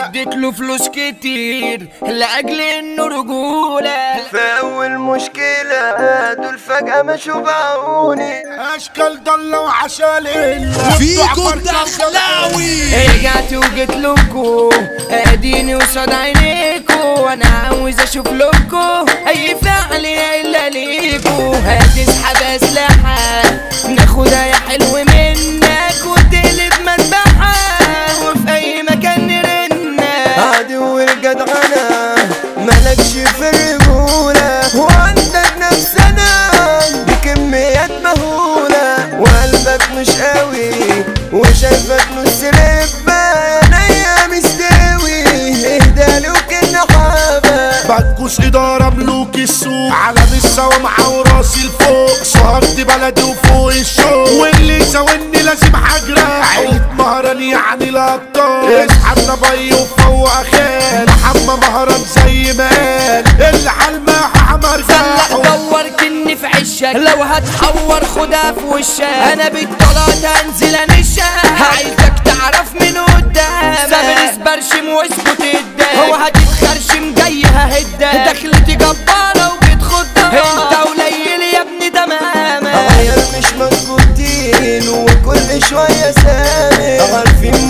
اديت له فلوس كتير لاجل انه رجوله في اول مشكلة دول فجأة مشوا باعوني اشكال ضلة وعشان فيكو الدخلاوي رجعت وجيت لكو اديني قصاد عينيكو وانا عاوز اشوف لكو اي فعل الا ليكو هتسحب اسلحه ناخدها يا حلو منك وتقلب مذبحه وفي اي مكان نرنك عدو الجدعنة ملكش في الرجولة وعندك نفسنا بكميات مهولة وقلبك مش قوي وشايفك نص لبة عينيا مستوي اهدى وكنا حابة بتكوس إدارة ملوك السوق على السوا مع وراسي لفوق صهرت بلدي وفوق الشوق واللي يساويني لازم حجرة عيلة مهران يعني الأبطال اسحبنا بي وفوق خال محمد مهران زي ما قال اللي حلمها حمر طلع دور كني في عشك لو هتحور خدها في وشك انا بالطلات هنزل انشك عايزك تعرف من قدام سابرس برشم واثبت قدام هو هتتخرشم جاي ههدك دخلتي جبارة وجيت خدام انت قليل يا ابني تماما عيال مش مظبوطين وكل شوية سامر عارفين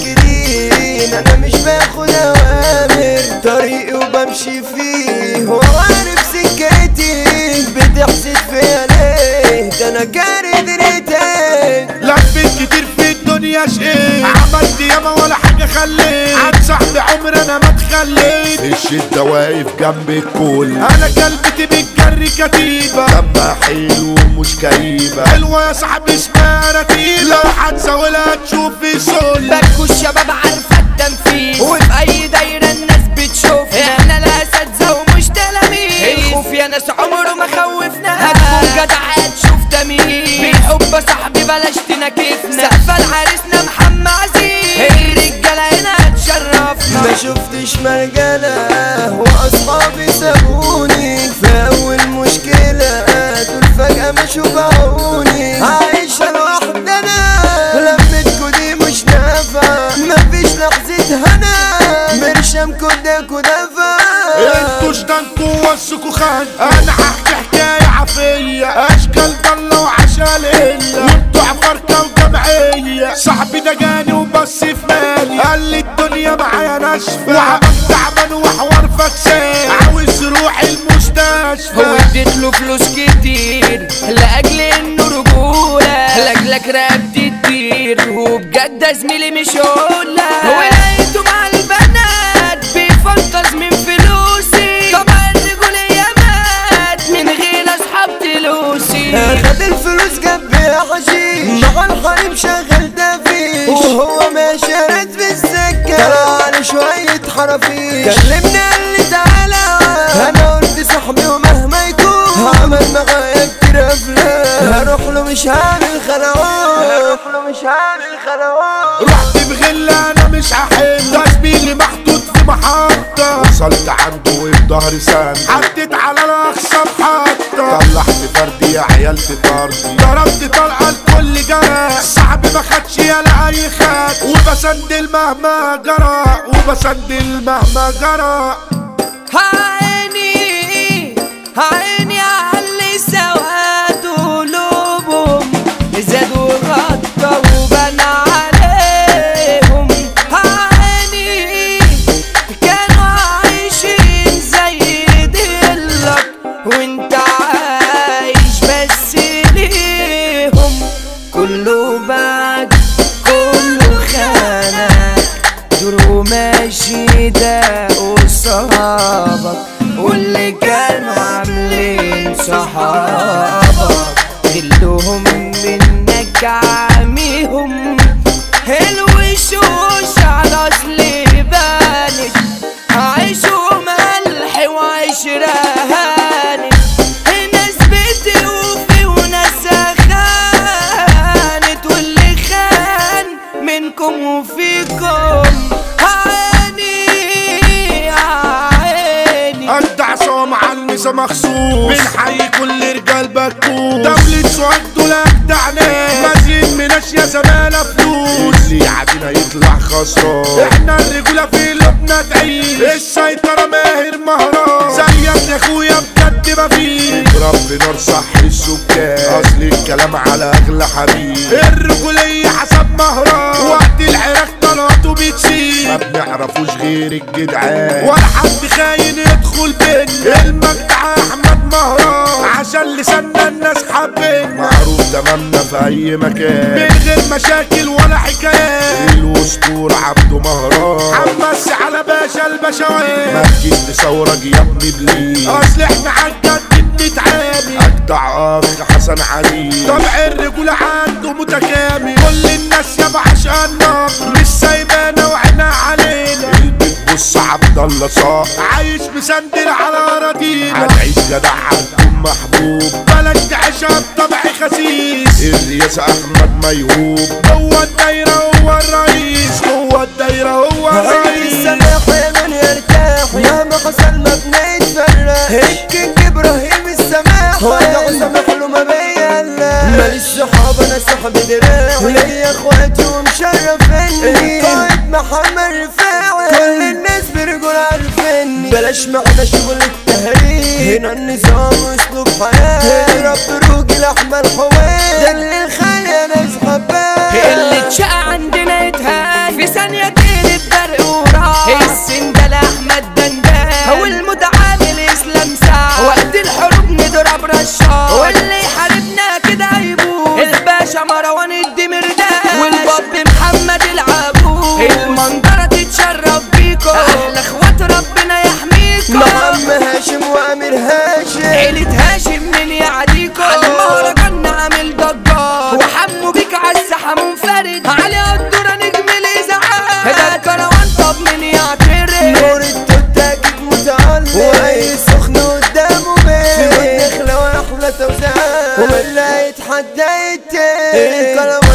متأكدين أنا مش باخد أوامر طريقي وبمشي فيه وعارف سكتي بتحسد فيا ليه ده أنا جاري دريتك لفيت كتير في الدنيا شقيت عملت ياما ولا حاجة خليت عن صاحبي عمري انا ما اتخليت في الشدة واقف جنب الكل انا كلبتي بتجري كتيبة دمها حلو ومش كئيبة حلوة يا صاحبي اسمها رتيبة لو هتزاولها تشوف السل بكو الشباب عارفة التنفيذ وفي أي دايرة الناس بتشوف احنا الأساتذة ومش تلاميذ الخوف يا ناس عمره ما خوفنا هتكون جدع هتشوف تمييز بالحب صاحبي بلاش تناكفنا سقفة لعريسنا محمد عزيز الرجالة هنا هتشرفنا ما شفتش مرجلة واصحابي سابوني في اول مشكلة دول فجأة مشوا باعوني عايشة لوحدنا لمتكوا دي مش نافعة مفيش لحظة هنا مرشم كده كدافة انتوا شدنكوا وسكوا خان انا هحكي حكاية عافية اشكال ضلة وعشان الا وانتوا عفركة وجمعية صاحبي ده جاني وبص في مالي قال لي الدنيا معايا ناشفة وعمل تعبان وحوار فكسان عاوز روح المستشفى هو اديت له فلوس كتير لاجل انه رجوله لاجلك رقبتي تطير وبجد يا زميلي مش هقولها هو لقيته مع البنات بيفلتز من فلوسي طبعا الرجولية مات من غير اصحاب تلوسي خد الفلوس جنب يا حشيش مع الحريم شغل دافيش وهو ماشي رد في السكة طلع على شوية حرافيش كلمني قال لي تعالى انا قلت صاحبي ومهما يكون عمل معايا كتير افلام هروح له مش هعمل خلعان هروح له مش هعمل خلعان رحت بغلة انا مش هحل ده زميلي محطوط في محطة وصلت عنده وفي ظهري سند عديت على الاقصى محطة طلعت فردي يا عيال تطردي ضربت طلقة الكل جرى صاحبي ما خدش يلا اي خد وبسندل مهما جرى وبسندل مهما جرى عيني عيني علي سواد قلوبهم زادوا غطى وبنى عليهم عيني كانوا عايشين زي دلك وانت عايش بس ليهم كله بعد كله خانك دور ماشي ده قصابك واللي كانوا عاملين صحابك كلهم منك عاميهم الوشوش على اصل بانت عيشوا ملح وعشرة هانت ناس بتوفي وناس خانت واللي خان منكم وفيكم عيني عيني اجدع صوم على الميزة مخصوص بنحيي كل رجال بكوس دولة سعد دول اجدع ناس مازين مناش يا زمالة فلوس اللي يعدينا يطلع خسران احنا الرجولة في لبنى تعيش السيطرة ماهر مهران زيك يا اخويا بجد مفيش رب نار صح السكان اصل الكلام على اغلى حبيب الرجولية حسب مهران وقت العراق طلعته بتسيب ما بنعرفوش غير الجدعان ولا حد خاين يدخل بينا المجدع احمد مهران عشان لساننا الناس حابين معروف تمامنا في اي مكان من غير مشاكل ولا حكايات الاسطورة عبده مهران عمسي على باشا البشوات ما تجيش تصورك يا ابني بليز اصل احنا عالجد بنتعامل اجدع اخ حسن علي طبع الرجولة عنده متكامل كل الناس يا بعشقنا مش سايبانا وعينا علينا البيت بص عبد الله صاح عايش مسندل على اراضينا هتعيش جدع هتكون محبوب بلاش تعيشها بطبع خسيس الرياسة احمد ميهوب هو الدايرة هو الرئيس هو الدايرة هو عين الرئيس السماح يا من يرتاح مهما حصل ما بنتفرق الكينج ابراهيم السماح ولا سامح له ما بيلا ماليش صحاب انا صاحبي دراعي ليا اخواتي ومشرفني القائد محمد رفاعي كل الناس برجول عارفيني بلاش معنا شغل التهريج هنا النظام واسلوب حياة رب روجي احمد حوالي ده اللي الخالي انا حباه اللي اتشقى عندنا يتهان في ثانية تقلب برق وراح السندال احمد دندان هو المتعامل اسلام سعد وقت الحروب نضرب رشاش واللي يحاربنا كده هيبوظ الباشا مروان الدمردان والباب محمد العبود المنظرة تتشرف بيكو احلى اخوات ربنا يحميكو محمد هاشم وامير هاشم عيلة هاشم من يعديكو المهرجان عامل ضجار وحمو بيك عالساحة منفرد علي قدورة نجم الإذاعات ده الكروان طب من يعترف نور التوت اكيد متعلق واي سخن قدامه بيه في نخلة واحلى توزيعات واللي هيتحدى يتيه الكلام